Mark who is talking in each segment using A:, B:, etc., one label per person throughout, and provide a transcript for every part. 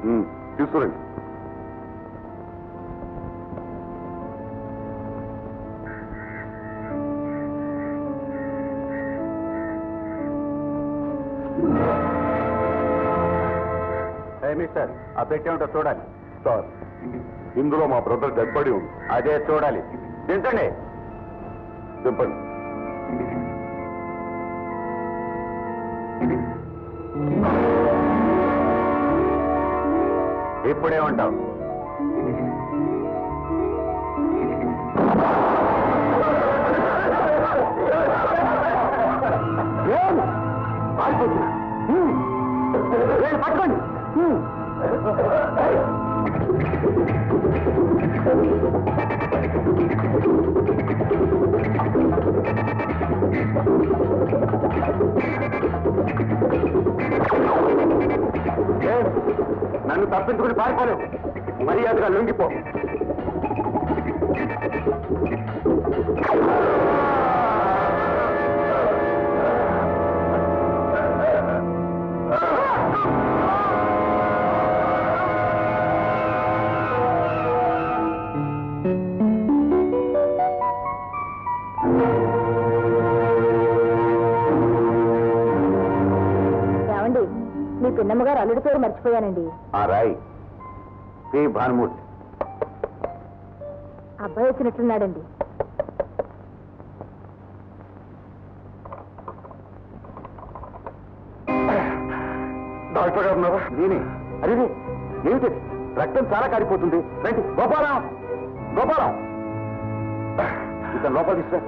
A: తీసుకురండి
B: మిస్టర్ ఆ పెట్టి ఉంటో చూడాలి
A: సార్ ఇందులో మా బ్రదర్ డెడ్ బాడీ ఉంది
B: అదే చూడాలి దించండి
A: దింపండి
B: ఇప్పుడే ఉంటావు పట్టుకోండి ఏం? నన్ను తప్పించుకుని పారిపోలేవు మర్యాదగా లొంగిపో
C: ఏమండి మీ పిన్నమ్మ గారు అల్లుడి పేరు మర్చిపోయానండి
B: ఆ రాయి పి భానుమూర్తి
C: అబ్బాయి వచ్చినట్లున్నాడండి
A: డాక్టర్ గారు ఉన్నారా
B: నేనే అరే ఏమిటి రక్తం చాలా కారిపోతుంది రండి గోపాలం గోపాలం ఇతను లోపల తీసుకురా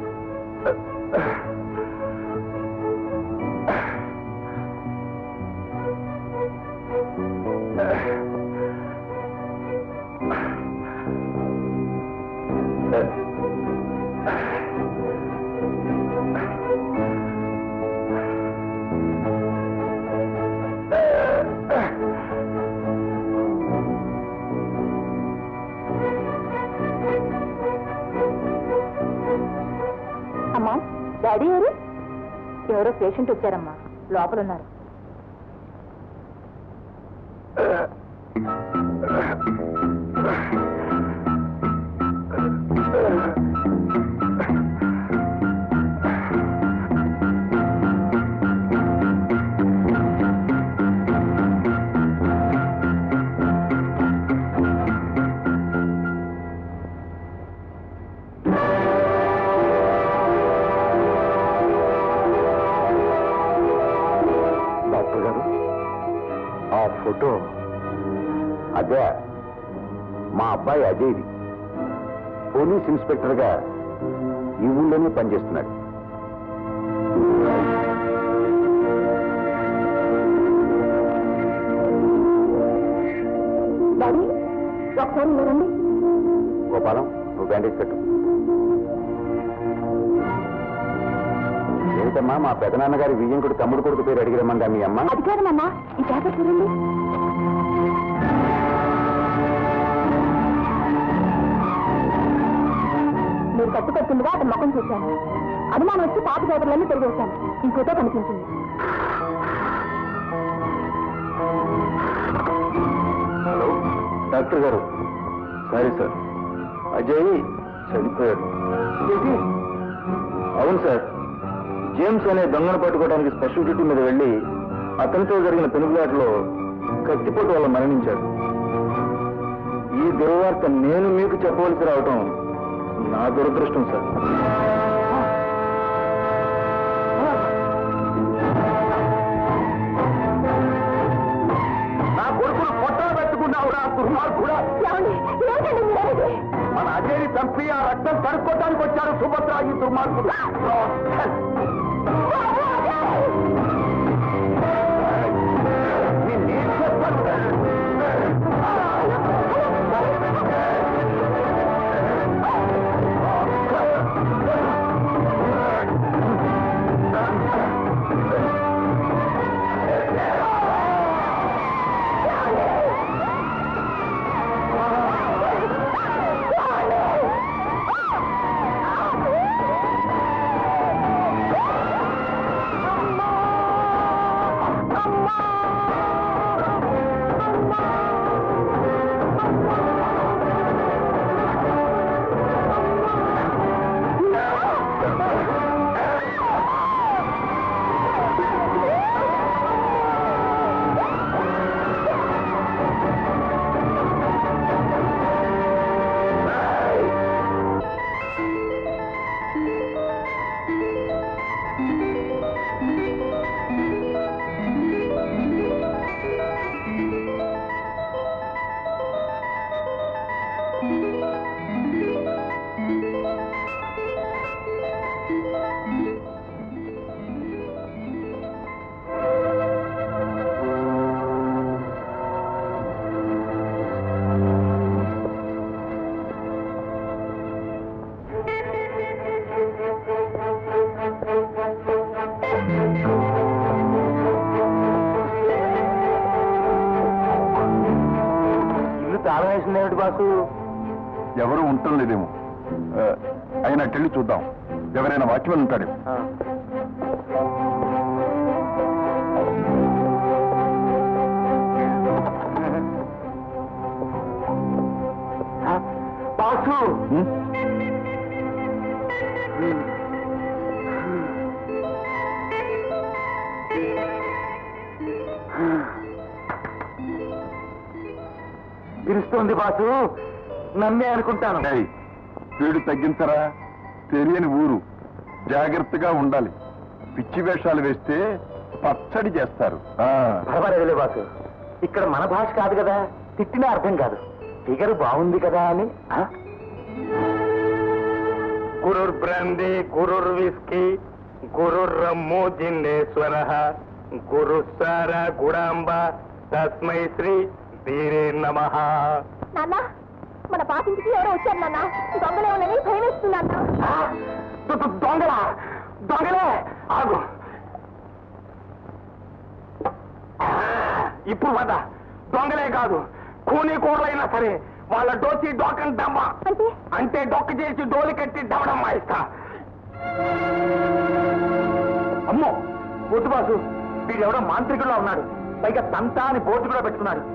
C: అమ్మా డాడీ ఎవరు ఎవరో పేషెంట్ వచ్చారమ్మా లోపల ఉన్నారు
B: డాక్టర్ గారు ఆ ఫోటో అదే మా అబ్బాయి అజయ్ది పోలీస్ ఇన్స్పెక్టర్ గా ఈ ఊళ్ళోనే పనిచేస్తున్నాడు
C: డాడీ ఒకసారి వినండి
B: గోపాలం నువ్వు బ్యాండేజ్ పెట్టు ఏమిటమ్మా మా పెదనాన్నగారి విజయంకుడు తమ్ముడు కొడుకు పేరు అడిగిరమ్మందా మీ అమ్మ
C: అది కాదు నాన్న ఈ జాకెట్ చూడండి మీరు కట్టుకొచ్చిందిగా అతని ముఖం చూశాను అనుమానం వచ్చి పాత పేపర్లన్నీ తిరిగేశాను ఈ ఫోటో కనిపించింది
B: హలో డాక్టర్ గారు సారీ సార్ అజయ్ చనిపోయాడు అవును సార్ జేమ్స్ అనే దొంగను పట్టుకోవడానికి స్పెషల్ డ్యూటీ మీద వెళ్ళి అతనితో జరిగిన పెనుగులాటలో కత్తిపోటు వల్ల మరణించాడు ఈ దుర్వార్త నేను మీకు చెప్పవలసి రావటం నా దురదృష్టం సార్ నా కొడుకును పొట్టలు పెట్టుకున్నావు రా దుర్మార్గుడా
C: ఏమండి ఏమిటండి మీరు అనేది?
B: మన అజయ్ని చంపి ఆ రక్తం కడుక్కోవడానికి వచ్చారు సుభద్ర ఈ దుర్మార్గుడు నిన్నేం చేస్తాను? బాసు
A: ఎవరు ఉండటం లేదేమో ఆ, అయినా వెళ్ళి చూద్దాం ఎవరైనా వాచ్మెన్ ఉంటాడు
B: బాసు పిలుస్తోంది బాసు నమ్మే అనుకుంటాను
A: ఏయ్, వీడు తగ్గించరా తెలియని ఊరు జాగ్రత్తగా ఉండాలి పిచ్చి వేషాలు వేస్తే పచ్చడి చేస్తారు ఆ,
B: పర్వాలేదులే బాసు ఇక్కడ మన భాష కాదు కదా తిట్టినా అర్థం కాదు ఫిగర్ బాగుంది కదా అని ఆ?
D: గురుర్ బ్రంది గురుర్ విస్కీ గురుర్ రమ్ము జిన్నేశ్వర గురు సార గుడాంబ తస్మై శ్రీ ధీరే నమ
C: నాన్న మన పాతింటికి ఎవరో వచ్చారు నాన్న దొంగలేమోనని భయం వేస్తుంది నాన్న
D: ఆ? దొ- దొ- దొంగలా దొంగలే ఆగు ఆ, ఇప్పుడు వద దొంగలే కాదు కూనీ కూరలైనా సరే వాళ్ళ డోచి డోకన్ దమ్మ
C: అంటే
D: అంటే డొక్క చేసి డోలి కట్టి దవడం మాయిస్తా
B: అమ్మో వద్దు బాసు వీడెవడో మాంత్రికుల్లో ఉన్నాడు పైగా తంతా అని బోర్డు కూడా పెట్టుకున్నాడు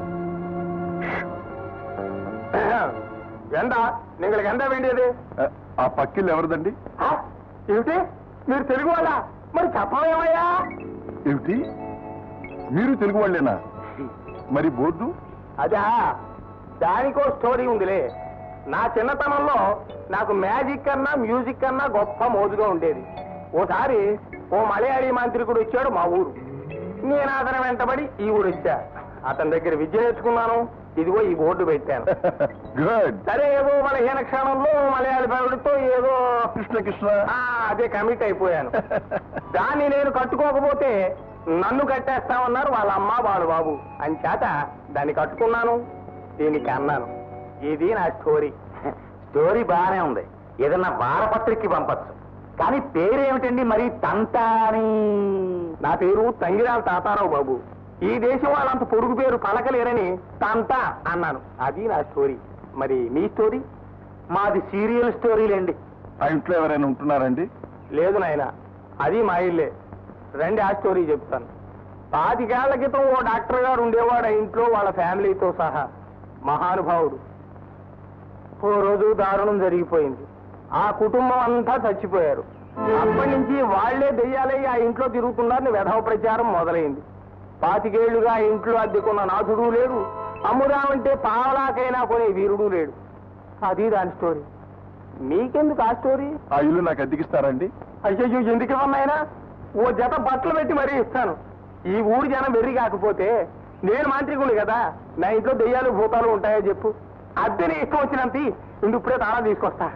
D: ఎండ నీకు ఎండ వేండేది
A: ఆ, ఆ పక్కిళ్ళు ఎవరిదండి
D: ఆ? ఏమిటి మీరు తెలుగు వాళ్ళ మరి చెప్పవేమయ్యా
A: ఏమిటి మీరు తెలుగు వాళ్ళేనా మరి బోర్డు
D: అదా దానికో స్టోరీ ఉందిలే నా చిన్నతనంలో నాకు మ్యాజిక్ కన్నా మ్యూజిక్ కన్నా గొప్ప మోజుగా ఉండేది ఓసారి ఓ మలయాళీ మాంత్రికుడు వచ్చాడు మా ఊరు నేను అతని వెంటబడి ఈ ఊరు వచ్చా అతని దగ్గర విద్య నేర్చుకున్నాను ఇదిగో ఈ బోర్డు పెట్టాను
A: గుడ్
D: సరే ఏదో మన హీన క్షణంలో మలయాళీ పరుడితో ఏదో
A: కృష్ణ కృష్ణ
D: ఆ, అదే కమిట్ అయిపోయాను దాన్ని నేను కట్టుకోకపోతే నన్ను కట్టేస్తామన్నారు వాళ్ళ అమ్మ వాళ్ళ బాబు అని చేత దాన్ని కట్టుకున్నాను దీనికి అన్నాను ఇది నా స్టోరీ
B: స్టోరీ బాగానే ఉంది ఏదన్నా వారపత్రికకి పంపచ్చు కానీ పేరేమిటండి మరి తంతా అని
D: నా పేరు తంగిరాల తాతారావు బాబు ఈ దేశం వాళ్ళంత పొడుగు పేరు పలకలేరని తంతా అన్నాను అది నా స్టోరీ మరి మీ స్టోరీ
B: మాది సీరియల్ స్టోరీలేండి
A: ఆ ఇంట్లో ఎవరైనా ఉంటున్నారండి
D: లేదు నాయన అది మా ఇల్లే రండి ఆ స్టోరీ చెప్తాను పాతికేళ్ల క్రితం ఓ డాక్టర్ గారు ఉండేవాడు ఆ ఇంట్లో వాళ్ళ ఫ్యామిలీతో సహా మహానుభావుడు ఓ రోజు దారుణం జరిగిపోయింది ఆ కుటుంబం అంతా చచ్చిపోయారు అప్పటి నుంచి వాళ్లే దెయ్యాలై ఆ ఇంట్లో తిరుగుతున్నారని వెధవ ప్రచారం మొదలైంది పాతికేళ్లుగా ఆ ఇంట్లో అద్దెకున్న నాథుడు లేడు అమ్ముదామంటే పావలాకైనా కొనే వీరుడు లేడు అది దాని స్టోరీ మీకెందుకు ఆ స్టోరీ
A: ఆ ఇల్లు నాకు అద్దెకిస్తారండి
D: అయ్యయ్యో ఎందుకు ఇవ్వన్నాయనా ఓ జత బట్టలు పెట్టి మరీ ఇస్తాను ఈ ఊరు జనం వెర్రి కాకపోతే నేను మాంత్రికుని కదా నా ఇంట్లో దెయ్యాలు భూతాలు ఉంటాయో చెప్పు అద్దెని ఇష్టం వచ్చినంత ఇంక ఇప్పుడే తాళం తీసుకొస్తా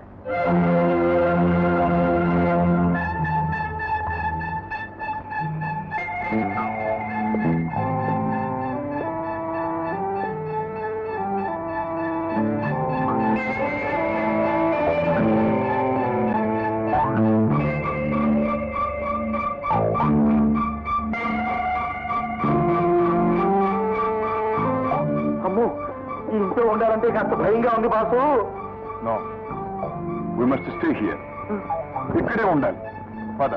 D: అమ్మో ఈ ఇంట్లో ఉండాలంటే కాస్త భయంగా ఉంది boss
A: no we must stay here ఇక్కడే ఉండాలి పద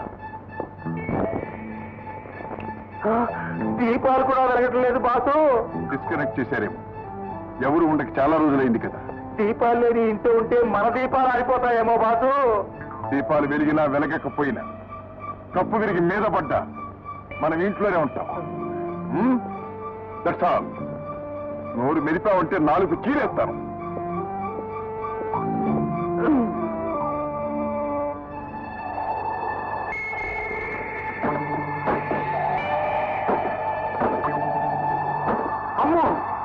D: ఆ, దీపాలు కూడా వెలగట్లేదు బాసు
A: డిస్కనెక్ట్ చేశారేమో ఎవరు ఉండక చాలా రోజులైంది కదా
D: దీపాలు లేని ఇంట్లో ఉంటే మన దీపాలు ఆరిపోతాయేమో బాసు
A: దీపాలు వెలిగినా వెలగకపోయినా కప్పు విరిగి మీద పడ్డా మనం ఇంట్లోనే ఉంటాం దట్స్ ఆల్ నోరు మెరిపావంటే నాలుగు చీరేస్తాను
D: అమ్మో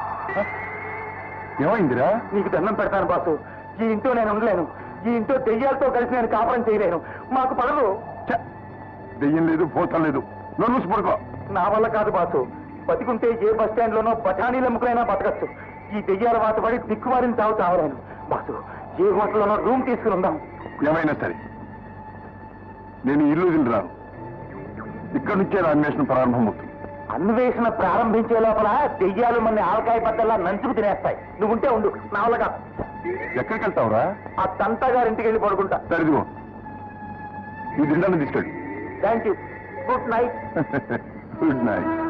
A: ఏమైందిరా
D: నీకు దండం పెడతాను బాసు ఈ ఇంట్లో నేను ఉండలేను ఈ ఇంట్లో దెయ్యాలతో కలిసి నేను కాపురం చేయలేను మాకు పడదు
A: ఛ! దెయ్యం లేదు భూతం లేదు నన్ను పడుకో
D: నా వల్ల కాదు బాసు బతికుంటే ఏ బస్ స్టాండ్ లోనో బఠానీల ముక్కలైనా బతకచ్చు ఈ దెయ్యాల వాత పడి దిక్కుమారిన చావు చావలేను బాసు ఏ హోటల్లోనో రూమ్ తీసుకుని ఉందాం
A: ఏమైనా సరే నేను ఇల్లు వదిలి రాను ఇక్కడి నుంచే నా అన్వేషణ ప్రారంభమవుతుంది
B: అన్వేషణ ప్రారంభించే లోపల దెయ్యాలు మన ఆవకాయ బద్దల్లా నంచుకు తినేస్తాయి నువ్వుంటే ఉండు నా వల్ల కాదు
A: ఎక్కడికి వెళ్తావురా
B: ఆ తంతా గారింటికి వెళ్ళి పడుకుంటా
A: సరిదిగో ఈ దిండాన్ని తీసుకెళ్ళి
B: thank you good night
A: good night